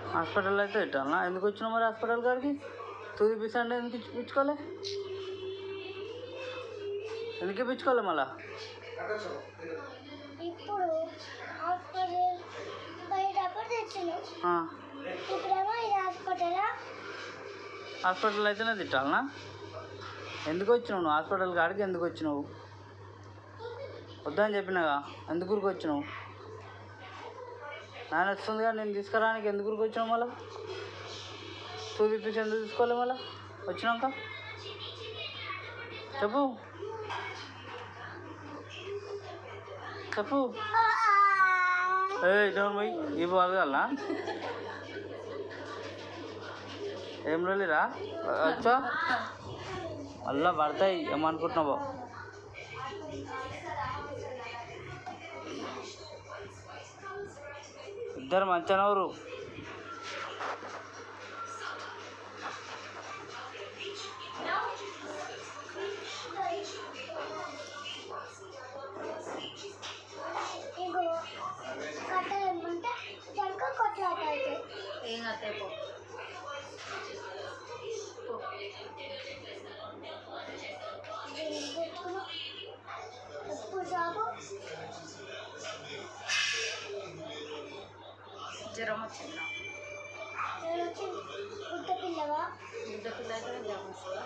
Hospital అయితే పెట్టాలనా ఎందుకు వచ్చినావు మరి హాస్పిటల్ కాడికి తూది పిసండి ఎందుకు ఇచ్చి- ఇప్పించుకోలే ఎందుకు ఇప్పించుకోలే మళ్ళా ఇప్పుడు హాస్పిటల్ బయట అప్పుడు తెచ్చాను ఆ, ఇప్పుడేమో ఇది హాస్పిటలా హాస్పిటల్ అయితేనే తిట్టాలనా ఎందుకు వచ్చినావు నువ్వు హాస్పిటల్ కాడికి ఎందుకు వచ్చినావు వద్దని చెప్పినాగా ఎందుకు ఊరికి వచ్చినావు నాన్న వస్తుందిగా నేను తీసుకురానికి ఎందుకు ఊరికి వచ్చినావు మళ్ళా తూది పిసి ఎందుకు తీసుకోవాలి మళ్ళా వచ్చినాక చెప్పు చెప్పు ఏ డోర్ పోయి ఈ బాగా ఏం రోజురా వచ్చా మళ్ళా పడతాయి ఏమనుకుంటున్నావు ఇద్దరు మంచిగా ఎవరు ఇగో కట్టలేమంటే జనక కొట్లాట అయితే ఏం కట్టే పో దీన్ని పెట్టుకుని ఉప్పు సాగు జ్వరం వచ్చింది నాకు. నేను వచ్చి గుడ్డ పిల్లవా బిడ్డ పిల్ల అయితే జ్వరం వస్తుందా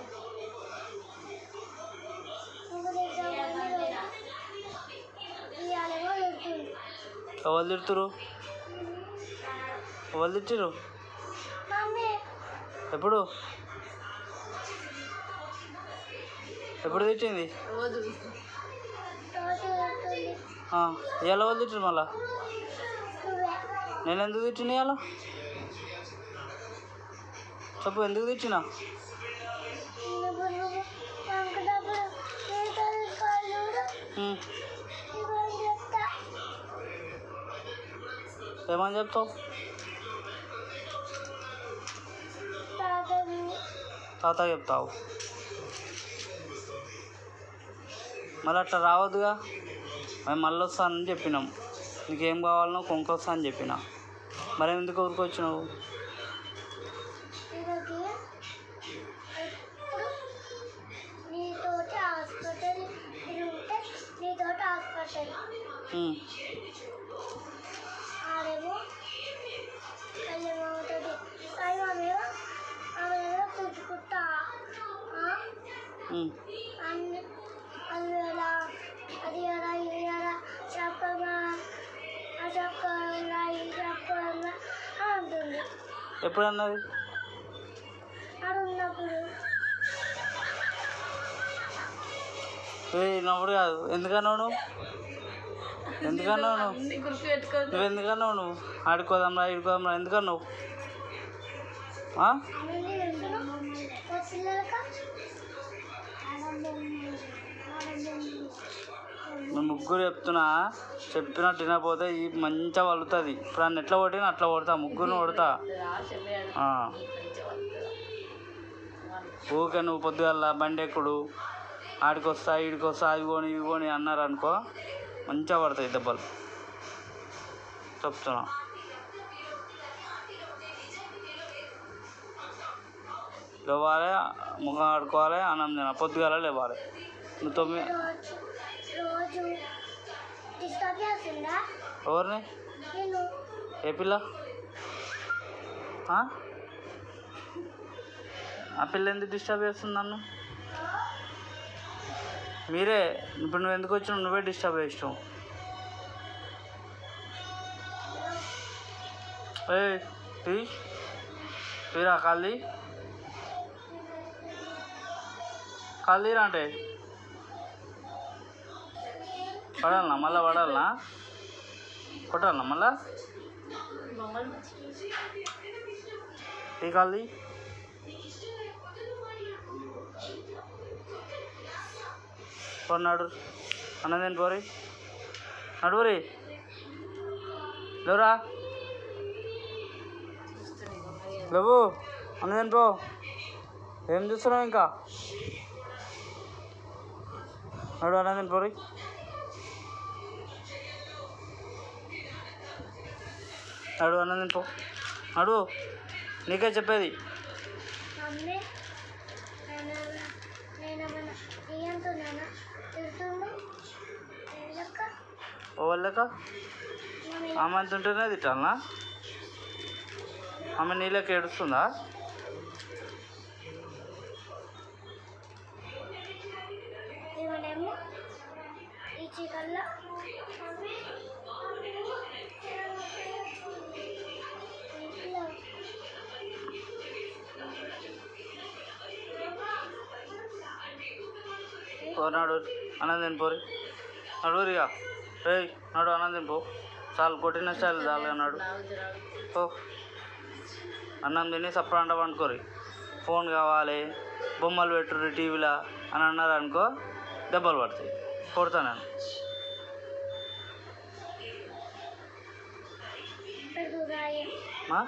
నువ్వు తెచ్చావు ఇవాళేమో దొరుకుతుంది ఎవరు తిడుతురు ఎవరు తిట్టిరు మమ్మీ ఎప్పుడు ఎప్పుడు తిట్టింది రోజు రోజు దొరుకుతుంది ఇవాళ ఎవరు తిట్టిరు మళ్ళా నువ్వే నేను ఎందుకు తిట్టిన ఇవాళ చెప్పు ఎందుకు తిట్టినా నువ్వు నువ్వు పంకున్నప్పుడు నేను చదువుకోవాలి ఉమ్, ఇవన్నీ చెప్తా ఏమని చెప్తావు తాతను తాత చెప్తావు మళ్ళీ అట్లా రావద్దుగా మేము మళ్ళీ వస్తానని చెప్పినాం నీకేం కావాలనో కొనుక్కొస్తా అని చెప్పిన మరి ఎందుకు ఊరికి వచ్చినావు ఈరోజు ఎప్పుడు నీతోటి హాస్పిటల్ తిరుగుతే నీతోటి హాస్పిటల్ ఉమ్, ఆడేమో కళ్యాణతోటి సాయిబాబేమో ఆమె కుట్టుకుంటా ఉమ్. అన్ని అది ఎలా అది ఎలా ఇది ఎలా చెప్పగా ఆ చెప్పగా ఈ చెప్పగా అంటుంది ఎప్పుడు అన్నది ఆడున్నప్పుడు ఏ నవ్వుడు కాదు ఎందుకన్నావు నువ్వు ఎందుకన్నావు నువ్వు అన్ని గుర్తు పెట్టుకొని నువ్వు ఎందుకన్నావు నువ్వు ఆడుకోదాంరా ఈడుకోదాంరా ఎందుకన్నావు ఆ? అన్నీ తెలుసును పిల్లలక మేము ముగ్గురు చెప్తున్నా చెప్పినట్టు వినకపోతే ఈ మంచిగా వలుతుంది ఇప్పుడు నన్ను ఎట్లా కొట్టినా అట్లా కొడతా ముగ్గురిని కొడతా చెల్లె ఆ. ఊరికే నువ్వు పొద్దుగల బండి ఎక్కుడు ఆడికొస్తా ఈడికొస్తా అవి కొని ఇవి కొని అన్నారు అనుకో మంచిగా పడతాయి దెబ్బలు చెప్తున్నా లేవాలి ముఖం ఆడుకోవాలి అన్నం తిన పొద్దుగాల లేవాలి నువ్వు తొమ్మిది రోజు రోజు డిస్టర్బ్ చేస్తుందా ఎవరిని నేను ఏ పిల్ల ఆ? ఆ పిల్ల ఎందుకు డిస్టర్బ్ చేస్తుంది నన్ను మీరే ఇప్పుడు నువ్వు ఎందుకు వచ్చినావు నువ్వే డిస్టర్బ్ చేసినావు ఏ తీ తీరా కాల్ది కాల్దీరా అంటే పడాలనా మళ్ళా పడాలనా కొట్టాలనా మళ్ళా బొమ్మలు ఏ కాల్ది కొన్నాడు అన్నదేంటి పోరి నడువురి లేవురా లేవు అన్నదేంటి పో ఏం చూస్తున్నావు ఇంకా నడు అన్నదేంటి పోరి నడు అన్నదేంటి పో నడు నీకే చెప్పేది మమ్మీ నేను నేనేమన్నా నీయంతున్నానా తిడుతుండు ఎందుక ఓళ్ళక మమ్మీ ఆమె ఎంత ఉంటేనే తిట్టాలనా ఆమె నీళ్ళకి ఏడుస్తుందా ఏమనేమో ఈ చికెన్లో ఇంట్లో ఓ నాడు అన్నం పోరి నడురిగా రే నాడు అన్నం పో చాలు కొట్టిన చాలు చాలు అన్నాడు ఓ అన్నం తిని సప్పుడు పండుకోరి ఫోన్ కావాలి బొమ్మలు పెట్టుర్రి టీవీలో అని అన్నారు అనుకో దెబ్బలు పడతాయి కొడతా నేను పెట్టురాయి ఆ?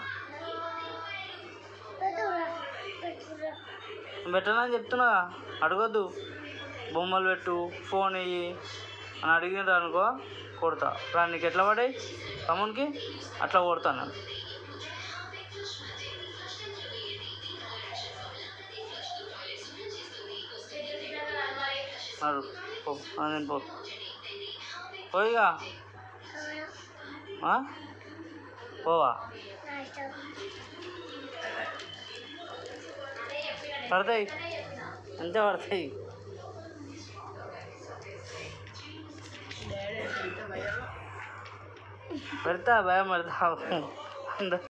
పెట్టురా పెట్టురా పెట్టనని చెప్తున్నా అడగొద్దు బొమ్మలు పెట్టు ఫోన్ ఇయ్యి అని అడిగినారు అనుకో కొడతా రా నీకు ఎట్లా పడాయి తమ్మునికి అట్లా కొడతాను నేను నడు, పో నేను పో పోయిగా ఆ? పోవా నా ఇష్టం పడతాయి అంతే పడతాయి పెడతా భయం పెడతా అందరు